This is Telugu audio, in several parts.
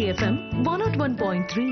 Bharati FM one nought one point three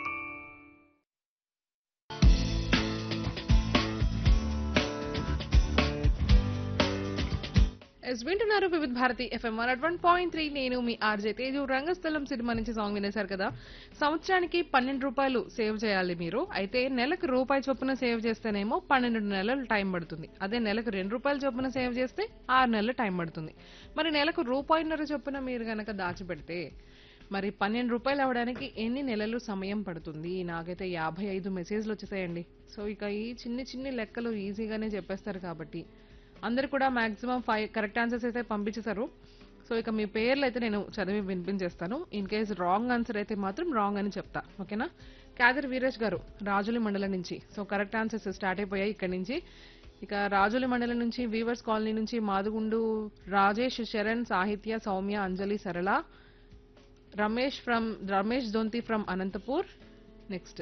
ఎస్ వింటున్నారు Vividh Bharati FM one one point three నేను మీ ఆర్జే తేజు రంగస్థలం సినిమా నుంచి సాంగ్ వినేశారు కదా సంవత్సరానికి పన్నెండు రూపాయలు సేవ్ చేయాలి మీరు అయితే నెలకు రూపాయి చొప్పున సేవ్ చేస్తేనేమో పన్నెండు నెలలు టైం పడుతుంది అదే నెలకు రెండు రూపాయలు చొప్పున సేవ్ చేస్తే ఆరు నెలలు టైం పడుతుంది మరి నెలకు రూపాయిన్నర చొప్పున మీరు గనక దాచిపెడితే మరి పన్నెండు రూపాయలు అవడానికి ఎన్ని నెలలు సమయం పడుతుంది నాకైతే యాభై ఐదు మెసేజ్లు వచ్చేసాయండి సో ఇక ఈ చిన్ని చిన్ని లెక్కలు ఈజీగానే చెప్పేస్తారు కాబట్టి అందరు కూడా మాక్సిమం ఫైవ్ కరెక్ట్ ఆన్సర్స్ అయితే పంపించేశారు సో ఇక మీ పేర్లు అయితే నేను చదివి వినిపించేస్తాను ఇన్ కేస్ రాంగ్ ఆన్సర్ అయితే మాత్రం రాంగ్ అని చెప్తా ఓకేనా కాదర్ వీరేష్ గారు రాజులి మండలం నుంచి సో కరెక్ట్ ఆన్సర్స్ స్టార్ట్ అయిపోయాయి ఇక్కడి నుంచి ఇక రాజులి మండలం నుంచి వీవర్స్ కాలనీ నుంచి మాదుగుండు రాజేష్ శరణ్ సాహిత్య Soumya Anjali Sarala Ramesh from Ramesh Donthi from Anantapur next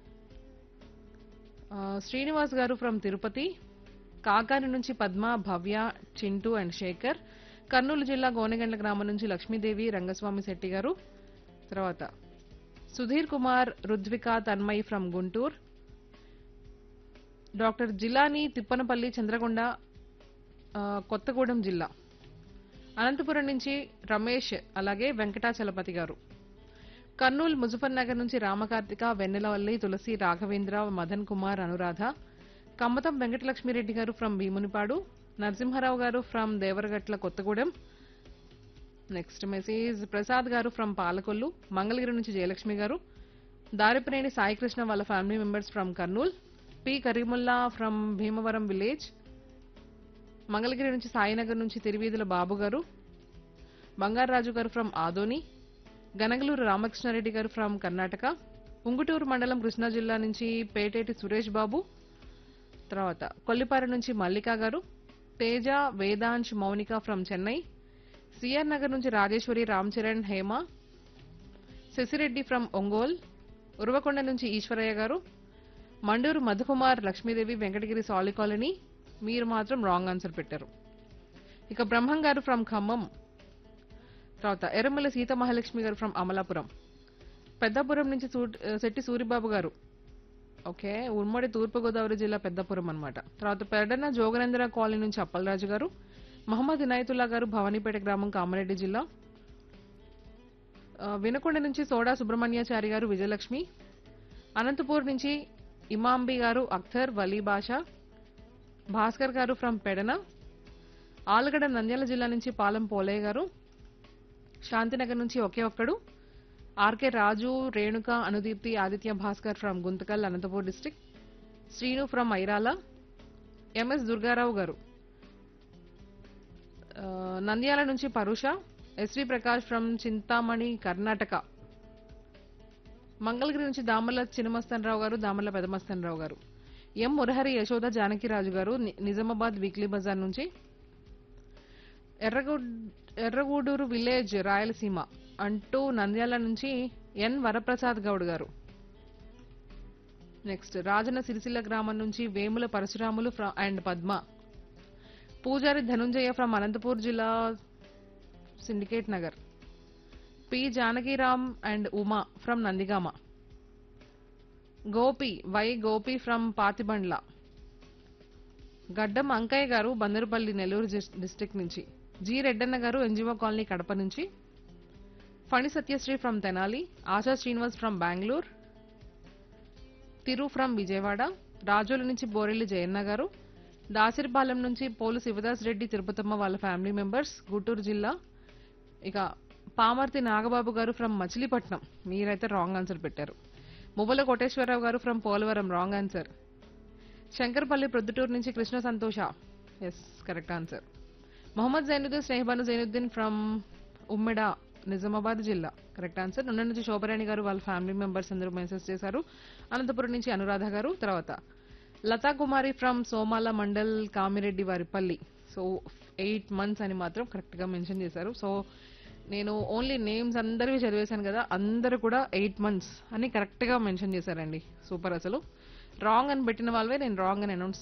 Srinivas garu from Tirupati Kakani నుంచి పద్మ భవ్య చింటూ అండ్ శేఖర్ కర్నూలు జిల్లా గోనెగండ్ల గ్రామం నుంచి లక్ష్మీదేవి రంగస్వామి శెట్టి గారు తర్వాత సుధీర్ కుమార్ రుద్విక తన్మయ్ ఫ్రమ్ గుంటూరు డాక్టర్ జిలాని తిప్పనపల్లి చంద్రకొండ ఆ, కొత్తగూడెం జిల్లా అనంతపురం నుంచి రమేష్ అలాగే వెంకటాచలపతి గారు కర్నూలు ముజఫర్ నగర్ నుంచి రామకార్తిక వెన్నెలవల్లి తులసి రాఘవేంద్ర మదన్ కుమార్ అనురాధ కమ్మతం వెంకటలక్ష్మిరెడ్డి గారు from Bhimunipadu Narasimharao garu from Devaragatla Kothagudem next message Prasad garu from Palakollu Mangalagiri నుంచి జయలక్ష్మి గారు దారిపినేని సాయికృష్ణ వాళ్ళ family members from Kurnool P Karimulla from Bhimavaram village Mangalagiri నుంచి సాయినగర్ నుంచి తిరువీధుల బాబు గారు బంగారాజు గారు ఫ్రమ్ ఆదోని గనగలూరు రామకృష్ణారెడ్డి గారు ఫ్రమ్ కర్ణాటక ఉంగుటూరు మండలం కృష్ణా జిల్లా నుంచి పేటేటి సురేష్ బాబు తర్వాత కొల్లిపార నుంచి మల్లిక గారు తేజ వేదాంశ్ మౌనిక ఫ్రమ్ చెన్నై సిఆర్ నగర్ నుంచి రాజేశ్వరి రామ్ చరణ్ హేమ శశిరెడ్డి ఫ్రమ్ ఒంగోల్ ఉరవకొండ నుంచి ఈశ్వరయ్య గారు మండూరు మధుకుమార్ లక్ష్మీదేవి వెంకటగిరి సాలి కాలనీ మీరు మాత్రం రాంగ్ ఆన్సర్ పెట్టారు ఇక బ్రహ్మం గారు ఫ్రమ్ ఖమ్మం తర్వాత ఎర్రమల్లి సీత మహాలక్ష్మి గారు ఫ్రమ్ అమలాపురం పెద్దాపురం నుంచి సూ- శెట్టి సూరిబాబు గారు ఓకే ఉమ్మడి తూర్పుగోదావరి జిల్లా పెద్దపురం అన్నమాట తర్వాత పెడన జోగనేంద్ర కాలనీ నుంచి అప్పలరాజు గారు మహమ్మద్ ఇనాయతుల్లా గారు భవానీపేట గ్రామం కామారెడ్డి జిల్లా ఆ, వినకొండ నుంచి సోడా సుబ్రహ్మణ్యాచారి గారు విజయలక్ష్మి అనంతపూర్ నుంచి ఇమాంబి గారు అఖ్తర్ వలీ బాషా భాస్కర్ గారు ఫ్రమ్ పెడన ఆలగడ నంద్యాల జిల్లా నుంచి పాలెం పోలయ్య గారు శాంతినగర్ నుంచి ఒకే ఒక్కడు RK Raju Renuka Anudeepti Aditya Bhaskar from Guntakal Anantapur district Srinu from Irala MS Durgarao garu ఆ, నంద్యాల నుంచి పరుష ఎస్వి ప్రకాష్ ఫ్రమ్ చింతామణి కర్ణాటక మంగళగిరి నుంచి దామర్ల చిన్నమస్తన్ రావు గారు దామర్ల పెదమస్తన్ రావు గారు ఎం మురహరి యశోద జానకిరాజు గారు ని- నిజామాబాద్ వీక్లీ బజార్ నుంచి ఎర్రగూడ్ ఎర్రగూడూరు విలేజ్ రాయలసీమ అంటూ నంద్యాల నుంచి ఎన్ వరప్రసాద్ గౌడ్ గారు నెక్స్ట్ రాజన్న సిరిసిల్ల గ్రామం నుంచి వేముల పరశురాములు ఫ్ర- అండ్ పద్మ పూజారి ధనుంజయ ఫ్రమ్ అనంతపూర్ జిల్లా Syndicate Nagar P Janakiram and Uma from Nandigama Gopi Y Gopi from Pathibandla Gaddam Ankaiah garu Bandarupalli Nellore డిస్- డిస్ట్రిక్ట్ నుంచి G Reddanna garu NGO colony Kadapa నుంచి Phani Satyasri from Tenali Asha Srinivas from Bengaluru Tiru from Vijayawada Razole నుంచి బోరెల్లి జయన్న గారు దాసిరిపాలెం నుంచి పోలు శివదాస్ రెడ్డి తిరుపతమ్మ వాళ్ళ ఫ్యామిలీ మెంబర్స్ గుంటూరు జిల్లా ఇక పామర్తి నాగబాబు గారు ఫ్రమ్ మచిలీపట్నం మీరైతే రాంగ్ ఆన్సర్ పెట్టారు Muvvala Koteswararao garu from Polavaram wrong answer Shankarpalli Proddatur నుంచి Krishna Santosha yes correct answer Mohammed Zainuddin Snehabanu Zainuddin from Ummeda Nizamabad జిల్లా కరెక్ట్ ఆన్సర్ నుండి నుంచి శోభరాణి గారు వాళ్ళ ఫ్యామిలీ మెంబర్స్ అందరూ మెసేజ్ చేశారు అనంతపురం నుంచి అనురాధ గారు తర్వాత Latha Kumari from Somala mandal Kamireddy Varipalli so eight months అని మాత్రం కరెక్ట్గా మెన్షన్ చేశారు సో నేను ఓన్లీ నేమ్స్ అందరివి చదివేశాను కదా అందరూ కూడా ఎయిట్ మంత్స్ అని కరెక్ట్గా మెన్షన్ చేశారండి సూపర్ అసలు రాంగ్ అని పెట్టిన వాళ్ళవే నేను రాంగ్ అని అనౌన్స్